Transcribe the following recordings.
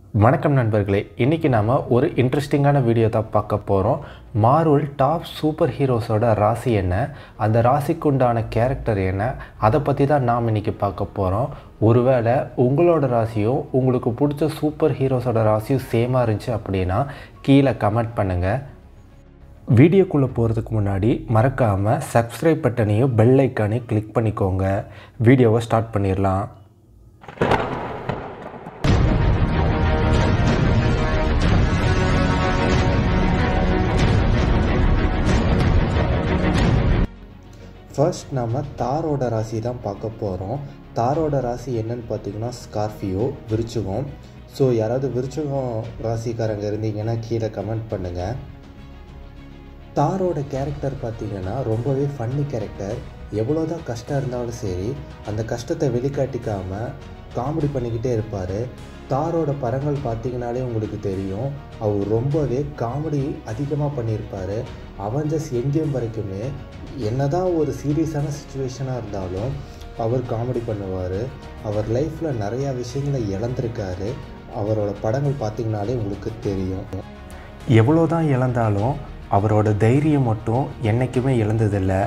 வணக்கம் நண்பர்களே இன்றைக்கி நாம் ஒரு இன்ட்ரெஸ்டிங்கான வீடியோ தான் பார்க்க போகிறோம் மார்வல் டாப் சூப்பர் ஹீரோஸோட ராசி என்ன அந்த ராசிக்கு உண்டான கேரக்டர் என்ன அதை பற்றி தான் நாம் இன்றைக்கி பார்க்க போகிறோம் ஒருவேளை உங்களோட ராசியும் உங்களுக்கு பிடிச்ச சூப்பர் ஹீரோஸோட ராசியும் சேமாக இருந்துச்சு அப்படின்னா கீழே கமெண்ட் பண்ணுங்கள் வீடியோக்குள்ளே போகிறதுக்கு முன்னாடி மறக்காமல் சப்ஸ்கிரைப் பட்டனையும் பெல் ஐக்கானையும் கிளிக் பண்ணிக்கோங்க வீடியோவை ஸ்டார்ட் பண்ணிடலாம் ஃபர்ஸ்ட் நம்ம தாரோட ராசி தான் பார்க்க போகிறோம் தாரோட ராசி என்னன்னு பார்த்தீங்கன்னா ஸ்கார்பியோ விருச்சிகம் ஸோ யாராவது விருச்சிகம் ராசிக்காரங்க இருந்தீங்கன்னா கீழே கமெண்ட் பண்ணுங்கள் தாரோட கேரக்டர் பார்த்தீங்கன்னா ரொம்பவே ஃபன்னி கேரக்டர் எவ்வளோ தான் கஷ்டம் இருந்தாலும் சரி அந்த கஷ்டத்தை வெளிக்காட்டிக்காமல் காமெடி பண்ணிக்கிட்டே இருப்பார் தாரோட படங்கள் பார்த்தீங்கனாலே உங்களுக்கு தெரியும் அவர் ரொம்பவே காமெடி அதிகமாக பண்ணியிருப்பார் அவஞ்சஸ் எங்கேயும் வரைக்குமே என்னதான் ஒரு சீரியஸான சுச்சுவேஷனாக இருந்தாலும் அவர் காமெடி பண்ணுவார் அவர் லைஃப்பில் நிறையா விஷயங்களை இழந்திருக்காரு அவரோட படங்கள் பார்த்தீங்கனாலே உங்களுக்கு தெரியும் எவ்வளோ தான் இழந்தாலும் அவரோட தைரியம் மட்டும் என்றைக்குமே இழந்ததில்லை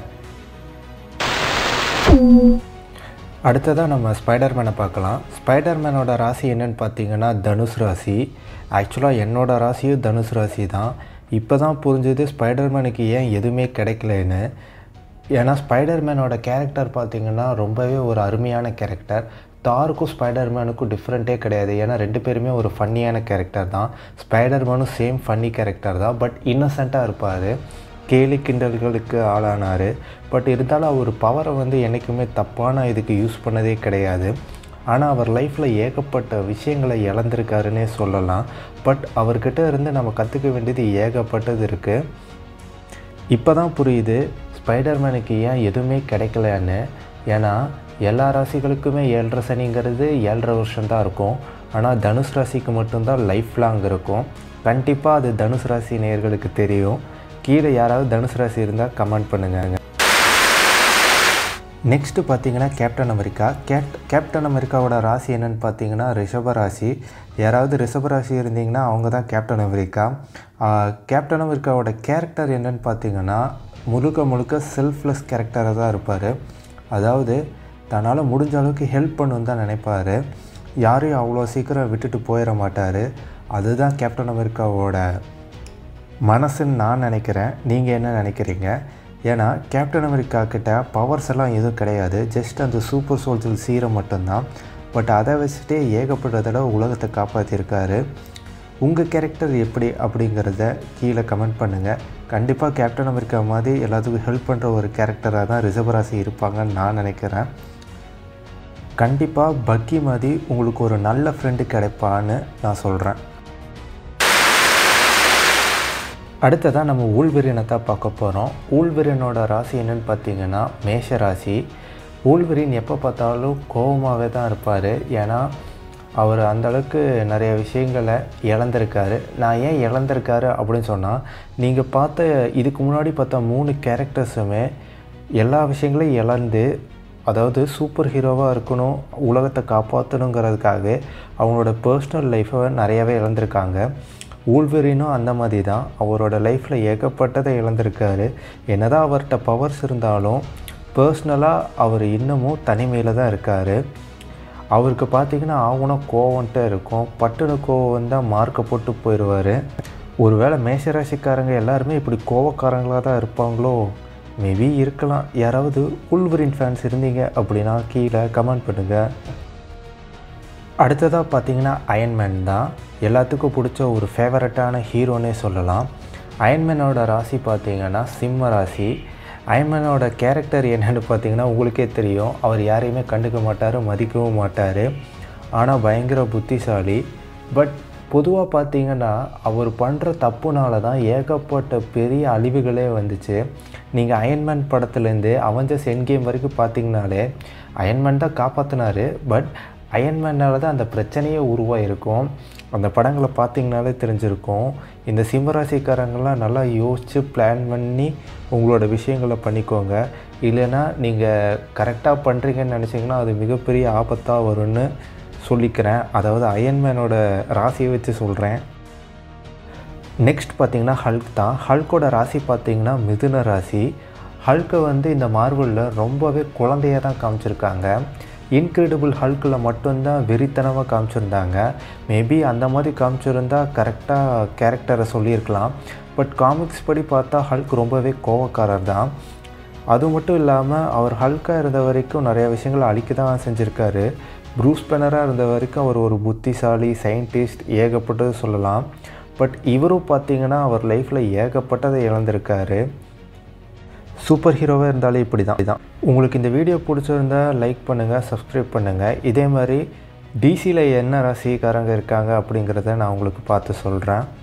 அடுத்ததாக நம்ம ஸ்பைடர்மேனை பார்க்கலாம் ஸ்பைடர்மேனோட ராசி என்னன்னு பார்த்தீங்கன்னா தனுஷ் ராசி ஆக்சுவலாக என்னோட ராசியும் தனுஷ் ராசி தான் இப்போ தான் புரிஞ்சது ஸ்பைடர்மேனுக்கு ஏன் எதுவுமே கிடைக்கலன்னு ஏன்னா ஸ்பைடர்மேனோட கேரக்டர் பார்த்திங்கன்னா ரொம்பவே ஒரு அருமையான கேரக்டர் தாருக்கும் ஸ்பைடர்மேனுக்கும் டிஃப்ரெண்ட்டே கிடையாது ஏன்னா ரெண்டு பேருமே ஒரு ஃபன்னியான கேரக்டர் தான் ஸ்பைடர்மேனும் சேம் ஃபன்னி கேரக்டர் தான் பட் இன்னசென்ட்டாக இருப்பார் கேலி கிண்டல்களுக்கு ஆளானார் பட் இருந்தாலும் அவர் பவரை வந்து என்றைக்குமே தப்பான இதுக்கு யூஸ் பண்ணதே கிடையாது ஆனால் அவர் லைஃப்பில் ஏகப்பட்ட விஷயங்களை இழந்திருக்காருன்னே சொல்லலாம் பட் அவர்கிட்ட இருந்து நம்ம கற்றுக்க வேண்டியது ஏகப்பட்டது இருக்குது இப்போ தான் புரியுது ஸ்பைடர்மேனுக்கு ஏன் எதுவுமே கிடைக்கலன்னு ஏன்னா எல்லா ராசிகளுக்குமே ஏழரை சனிங்கிறது ஏழரை வருஷம்தான் இருக்கும் ஆனால் தனுஷ் ராசிக்கு மட்டும்தான் லைஃப் லாங் இருக்கும் கண்டிப்பாக அது தனுஷ் ராசி நேயர்களுக்கு தெரியும் கீழே யாராவது தனுஷ் ராசி இருந்தால் கமெண்ட் பண்ணுங்க நெக்ஸ்ட்டு பார்த்தீங்கன்னா கேப்டன் அமெரிக்கா கேப்ட் கேப்டன் அமெரிக்காவோட ராசி என்னென்னு பார்த்தீங்கன்னா ரிஷப ராசி யாராவது ரிஷப ராசி இருந்தீங்கன்னா அவங்க தான் கேப்டன் அமெரிக்கா கேப்டன் அமெரிக்காவோட கேரக்டர் என்னென்னு பார்த்தீங்கன்னா முழுக்க முழுக்க செல்ஃப்லெஸ் கேரக்டராக தான் இருப்பார் அதாவது தன்னால் முடிஞ்ச அளவுக்கு ஹெல்ப் பண்ணணுன்னு தான் நினைப்பார் யாரையும் அவ்வளோ சீக்கிரம் விட்டுட்டு போயிட மாட்டார் அதுதான் கேப்டன் அமெரிக்காவோட மனசுன்னு நான் நினைக்கிறேன் நீங்கள் என்ன நினைக்கிறீங்க ஏன்னா கேப்டன் அமெரிக்கா கிட்ட பவர்ஸ் எல்லாம் எதுவும் கிடையாது ஜஸ்ட் அந்த சூப்பர் சோல்ஜர் சீரம் மட்டும்தான் பட் அதை வச்சுட்டே ஏகப்பட்ட தடவை உலகத்தை காப்பாற்றிருக்காரு உங்கள் கேரக்டர் எப்படி அப்படிங்கிறத கீழே கமெண்ட் பண்ணுங்கள் கண்டிப்பாக கேப்டன் அமெரிக்கா மாதிரி எல்லாத்துக்கும் ஹெல்ப் பண்ணுற ஒரு கேரக்டராக தான் ரிசர்வராசி இருப்பாங்கன்னு நான் நினைக்கிறேன் கண்டிப்பாக பக்கி மாதிரி உங்களுக்கு ஒரு நல்ல ஃப்ரெண்டு கிடைப்பான்னு நான் சொல்கிறேன் அடுத்ததாக நம்ம ஊழ்விரியனை தான் பார்க்க போகிறோம் ஊழ்விரியனோட ராசி என்னென்னு பார்த்தீங்கன்னா மேஷ ராசி ஊழ்விரியன் எப்போ பார்த்தாலும் கோபமாகவே தான் இருப்பார் ஏன்னா அவர் அந்தளவுக்கு நிறைய விஷயங்களை இழந்திருக்காரு நான் ஏன் இழந்திருக்காரு அப்படின்னு சொன்னால் நீங்கள் பார்த்த இதுக்கு முன்னாடி பார்த்த மூணு கேரக்டர்ஸுமே எல்லா விஷயங்களையும் இழந்து அதாவது சூப்பர் ஹீரோவாக இருக்கணும் உலகத்தை காப்பாற்றணுங்கிறதுக்காகவே அவங்களோட பர்சனல் லைஃப்பை நிறையவே இழந்திருக்காங்க ஊழ்வெறினும் அந்த மாதிரி தான் அவரோட லைஃப்பில் ஏகப்பட்டதை இழந்திருக்காரு என்னதான் அவர்கிட்ட பவர்ஸ் இருந்தாலும் பர்சனலாக அவர் இன்னமும் தனிமையில் தான் இருக்கார் அவருக்கு பார்த்திங்கன்னா ஆகுனா கோவன்ட்டு இருக்கும் பட்டுனு கோவம் வந்தால் மார்க்கை போட்டு போயிடுவார் ஒருவேளை மேஷராசிக்காரங்க எல்லாருமே இப்படி கோவக்காரங்களாக தான் இருப்பாங்களோ மேபி இருக்கலாம் யாராவது உள்வரின் ஃபேன்ஸ் இருந்தீங்க அப்படின்னா கீழே கமெண்ட் பண்ணுங்கள் அடுத்ததாக பார்த்தீங்கன்னா அயன்மேன் தான் எல்லாத்துக்கும் பிடிச்ச ஒரு ஃபேவரட்டான ஹீரோனே சொல்லலாம் அயன்மேனோட ராசி பார்த்தீங்கன்னா சிம்ம ராசி அயன்மேனோட கேரக்டர் என்னென்னு பார்த்தீங்கன்னா உங்களுக்கே தெரியும் அவர் யாரையுமே கண்டுக்க மாட்டார் மதிக்கவும் மாட்டார் ஆனால் பயங்கர புத்திசாலி பட் பொதுவாக பார்த்தீங்கன்னா அவர் பண்ணுற தப்புனால தான் ஏகப்பட்ட பெரிய அழிவுகளே வந்துச்சு நீங்கள் அயன்மேன் படத்துலேருந்து அவஞ்சஸ் என் கேம் வரைக்கும் பார்த்தீங்கனாலே அயன்மேன் தான் காப்பாற்றினார் பட் அயன்மேனால் தான் அந்த பிரச்சனையே உருவாயிருக்கும் அந்த படங்களை பார்த்தீங்கனாலே தெரிஞ்சிருக்கும் இந்த சிம்மராசிக்காரங்களாம் நல்லா யோசித்து பிளான் பண்ணி உங்களோட விஷயங்களை பண்ணிக்கோங்க இல்லைன்னா நீங்கள் கரெக்டாக பண்ணுறீங்கன்னு நினச்சிங்கன்னா அது மிகப்பெரிய ஆபத்தாக வரும்னு சொல்லிக்கிறேன் அதாவது அயன்மேனோட ராசியை வச்சு சொல்கிறேன் நெக்ஸ்ட் பார்த்தீங்கன்னா ஹல்க் தான் ஹல்கோட ராசி பார்த்தீங்கன்னா மிதுன ராசி ஹல்கை வந்து இந்த மார்வலில் ரொம்பவே குழந்தையாக தான் காமிச்சிருக்காங்க இன்க்ரெடிபிள் ஹல்கில் மட்டும்தான் வெறித்தனமாக காமிச்சிருந்தாங்க மேபி அந்த மாதிரி காமிச்சிருந்தா கரெக்டாக கேரக்டரை சொல்லியிருக்கலாம் பட் காமிக்ஸ் படி பார்த்தா ஹல்க் ரொம்பவே கோவக்காரர் தான் அது மட்டும் இல்லாமல் அவர் ஹல்காக இருந்த வரைக்கும் நிறைய விஷயங்களை அழிக்க தான் செஞ்சுருக்காரு ப்ரூஸ் பெனராக இருந்த வரைக்கும் அவர் ஒரு புத்திசாலி சயின்டிஸ்ட் ஏகப்பட்டது சொல்லலாம் பட் இவரும் பார்த்தீங்கன்னா அவர் லைஃப்பில் ஏகப்பட்டதை இழந்திருக்காரு சூப்பர் ஹீரோவாக இருந்தாலே இப்படி தான் இதுதான் உங்களுக்கு இந்த வீடியோ பிடிச்சிருந்தா லைக் பண்ணுங்கள் சப்ஸ்கிரைப் பண்ணுங்கள் இதே மாதிரி டிசியில் என்ன ராசிக்காரங்க இருக்காங்க அப்படிங்கிறத நான் உங்களுக்கு பார்த்து சொல்கிறேன்